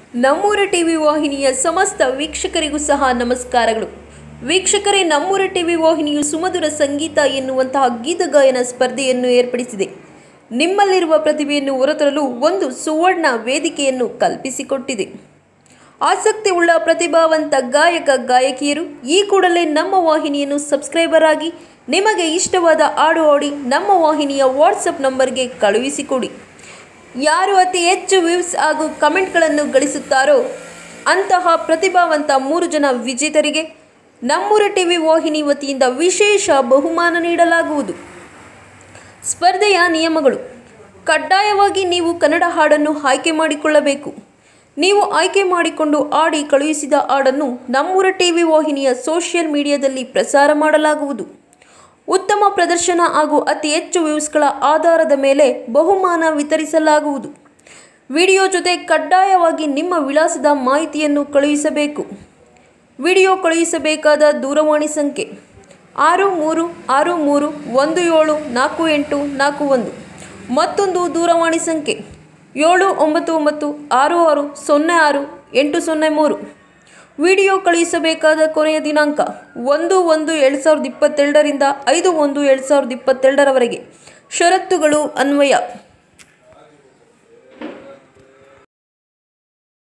ನಮ್ಮೂರ ಟಿವಿ ವಾಹಿನಿಯ ಸಮಸ್ತ ವೀಕ್ಷಕರಿಗೂ ಸಹ ನಮಸ್ಕಾರಗಳು ವೀಕ್ಷಕರೇ ನಮ್ಮೂರ ಟಿವಿ ವಾಹಿನಿಯು ಸುಮಧುರ ಸಂಗೀತ ಎನ್ನುವಂತಹ ಗೀತ ಗಾಯನ ಸ್ಪರ್ಧೆಯನ್ನು ಏರ್ಪಡಿಸಿದೆ ನಿಮ್ಮಲ್ಲಿರುವ ಪ್ರತಿಭೆಯನ್ನು ಹೊರತರಲು ಒಂದು ಸುವರ್ಣ ವೇದಿಕೆಯನ್ನು ಕಲ್ಪಿಸಿಕೊಟ್ಟಿದೆ ಆಸಕ್ತಿ ಉಳ್ಳ ಪ್ರತಿಭಾವಂತ ಗಾಯಕ ಗಾಯಕಿಯರು ಈ ಕೂಡಲೇ ನಮ್ಮ ವಾಹಿನಿಯನ್ನು ಸಬ್ಸ್ಕ್ರೈಬರ್ ಆಗಿ ನಿಮಗೆ ಇಷ್ಟವಾದ ಹಾಡು ಹಾಡಿ ನಮ್ಮ ವಾಹಿನಿಯ ವಾಟ್ಸಪ್ ನಂಬರ್ಗೆ ಕಳುಹಿಸಿಕೊಡಿ ಯಾರು ಅತಿ ಹೆಚ್ಚು ವ್ಯೂಸ್ ಹಾಗೂ ಕಮೆಂಟ್ಗಳನ್ನು ಗಳಿಸುತ್ತಾರೋ ಅಂತಹ ಪ್ರತಿಭಾವಂತ ಮೂರು ಜನ ವಿಜೇತರಿಗೆ ನಮ್ಮೂರ ಟಿವಿ ವಾಹಿನಿ ವತಿಯಿಂದ ವಿಶೇಷ ಬಹುಮಾನ ನೀಡಲಾಗುವುದು ಸ್ಪರ್ಧೆಯ ನಿಯಮಗಳು ಕಡ್ಡಾಯವಾಗಿ ನೀವು ಕನ್ನಡ ಹಾಡನ್ನು ಆಯ್ಕೆ ಮಾಡಿಕೊಳ್ಳಬೇಕು ನೀವು ಆಯ್ಕೆ ಮಾಡಿಕೊಂಡು ಆಡಿ ಕಳುಹಿಸಿದ ಹಾಡನ್ನು ನಮ್ಮೂರ ಟಿವಿ ವಾಹಿನಿಯ ಸೋಷಿಯಲ್ ಮೀಡಿಯಾದಲ್ಲಿ ಪ್ರಸಾರ ಮಾಡಲಾಗುವುದು ಉತ್ತಮ ಪ್ರದರ್ಶನ ಹಾಗೂ ಅತಿ ಹೆಚ್ಚು ವ್ಯೂಸ್ಗಳ ಆಧಾರದ ಮೇಲೆ ಬಹುಮಾನ ವಿತರಿಸಲಾಗುವುದು ವಿಡಿಯೋ ಜೊತೆ ಕಡ್ಡಾಯವಾಗಿ ನಿಮ್ಮ ವಿಳಾಸದ ಮಾಹಿತಿಯನ್ನು ಕಳುಹಿಸಬೇಕು ವಿಡಿಯೋ ಕಳುಹಿಸಬೇಕಾದ ದೂರವಾಣಿ ಸಂಖ್ಯೆ ಆರು ಮೂರು ಆರು ಮೂರು ಒಂದು ಏಳು ನಾಲ್ಕು ಎಂಟು ನಾಲ್ಕು ಒಂದು ಮತ್ತೊಂದು ದೂರವಾಣಿ ಸಂಖ್ಯೆ ಏಳು ಒಂಬತ್ತು ಒಂಬತ್ತು ಆರು ಆರು ಸೊನ್ನೆ ಆರು ಎಂಟು ಸೊನ್ನೆ ಮೂರು ವಿಡಿಯೋ ಕಳುಹಿಸಬೇಕಾದ ಕೊನೆಯ ದಿನಾಂಕ ಒಂದು ಒಂದು ಎರಡು ಸಾವಿರದ ಇಪ್ಪತ್ತೆರಡರಿಂದ ಐದು ಒಂದು ಎರಡು ಸಾವಿರದ ಇಪ್ಪತ್ತೆರಡರವರೆಗೆ ಷರತ್ತುಗಳು ಅನ್ವಯ